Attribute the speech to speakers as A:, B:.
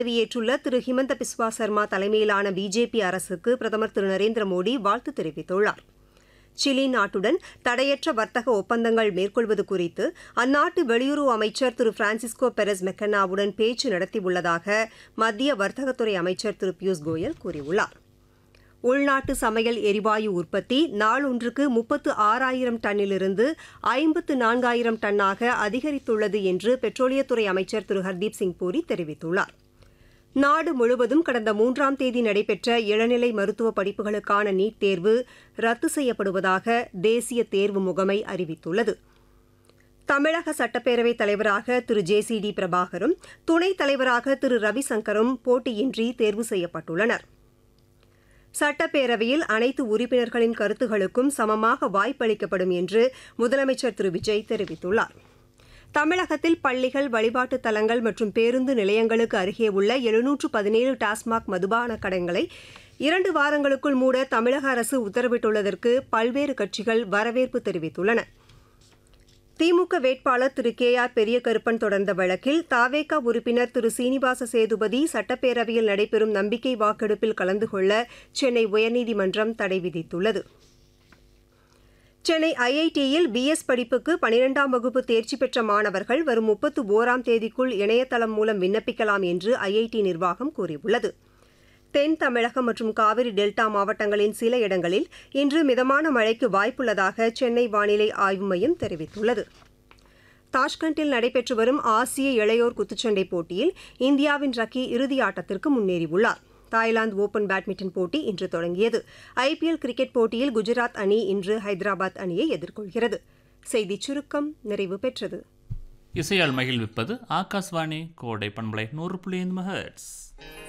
A: பதவியேற்றுள்ள திரு ஹிமந்த பிஸ்வா சர்மா தலைமையிலான பிஜேபி அரசுக்கு பிரதமர் திரு நரேந்திர மோடி வாழ்த்து தெரிவித்துள்ளார் சிலி நாட்டுடன் தடையற்ற வர்த்தக ஒப்பந்தங்கள் மேற்கொள்வது குறித்து அந்நாட்டு வெளியுறவு அமைச்சர் திரு பிரான்சிஸ்கோ பெரஸ் மெக்கன்னாவுடன் பேச்சு நடத்தியுள்ளதாக மத்திய வர்த்தகத்துறை அமைச்சர் திரு பியூஷ் கோயல் கூறியுள்ளார் உள்நாட்டு சமையல் எரிவாயு உற்பத்தி நாளொன்றுக்கு முப்பத்து ஆறாயிரம் டன்னிலிருந்து ஐம்பத்து நான்காயிரம் டன்னாக அதிகரித்துள்ளது என்று பெட்ரோலியத்துறை அமைச்சர் திரு ஹர்தீப் சிங் பூரி தெரிவித்துள்ளார் நாடு முழுவதும் கடந்த மூன்றாம் தேதி நடைபெற்ற இளநிலை மருத்துவ படிப்புகளுக்கான நீட் தேர்வு ரத்து செய்யப்படுவதாக தேசிய தேர்வு முகமை அறிவித்துள்ளது தமிழக சட்டப்பேரவைத் தலைவராக திரு ஜே சி டி பிரபாகரும் துணைத் தலைவராக திரு ரவிசங்கரும் போட்டியின்றி தேர்வு செய்யப்பட்டுள்ளனர் சட்டப்பேரவையில் அனைத்து உறுப்பினர்களின் கருத்துகளுக்கும் சமமாக வாய்ப்பளிக்கப்படும் என்று முதலமைச்சர் திரு விஜய் தெரிவித்துள்ளார் தமிழகத்தில் பள்ளிகள் வழிபாட்டுத் தலங்கள் மற்றும் பேருந்து நிலையங்களுக்கு அருகே உள்ள எழுநூற்று பதினேழு டாஸ்மாக் மதுபான கடைகளை இரண்டு வாரங்களுக்குள் மூட தமிழக அரசு உத்தரவிட்டுள்ளதற்கு பல்வேறு கட்சிகள் வரவேற்பு தெரிவித்துள்ளன திமுக வேட்பாளர் திரு கே ஆர் பெரியகருப்பன் தொடர்ந்த வழக்கில் தாவேகா உறுப்பினர் திரு சீனிவாச சேதுபதி சட்டப்பேரவையில் நடைபெறும் நம்பிக்கை வாக்கெடுப்பில் கலந்து கொள்ள சென்னை உயர்நீதிமன்றம் தடை விதித்துள்ளது சென்னை ஐஐடியில் பிஎஸ் படிப்புக்கு பனிரெண்டாம் வகுப்பு தேர்ச்சி பெற்ற மாணவர்கள் வரும் முப்பத்து ஓராம் தேதிக்குள் இணையதளம் மூலம் விண்ணப்பிக்கலாம் என்று ஐஐடி நிர்வாகம் கூறியுள்ளது தென் தமிழகம் மற்றும் காவிரி டெல்டா மாவட்டங்களின் சில இடங்களில் இன்று மிதமான மழைக்கு வாய்ப்புள்ளதாக சென்னை வானிலை ஆய்வு மையம் தெரிவித்துள்ளது தாஷ்கண்டில் நடைபெற்று வரும் ஆசிய இளையோர் குத்துச்சண்டை போட்டியில் இந்தியாவின் ரக்கி இறுதி ஆட்டத்திற்கு முன்னேறியுள்ளார் தாய்லாந்து ஓபன் பேட்மிண்டன் போட்டி இன்று தொடங்கியது ஐபிஎல் கிரிக்கெட் போட்டியில் குஜராத் அணி இன்று ஹைதராபாத் அணியை எதிர்கொள்கிறது செய்திச் சுருக்கம் நிறைவு பெற்றது
B: இசையால் மகிழ்விப்பது ஆகாஷ்வாணி கோடை பண்பலை நூறு புள்ளி ஐந்து மெகட்ஸ்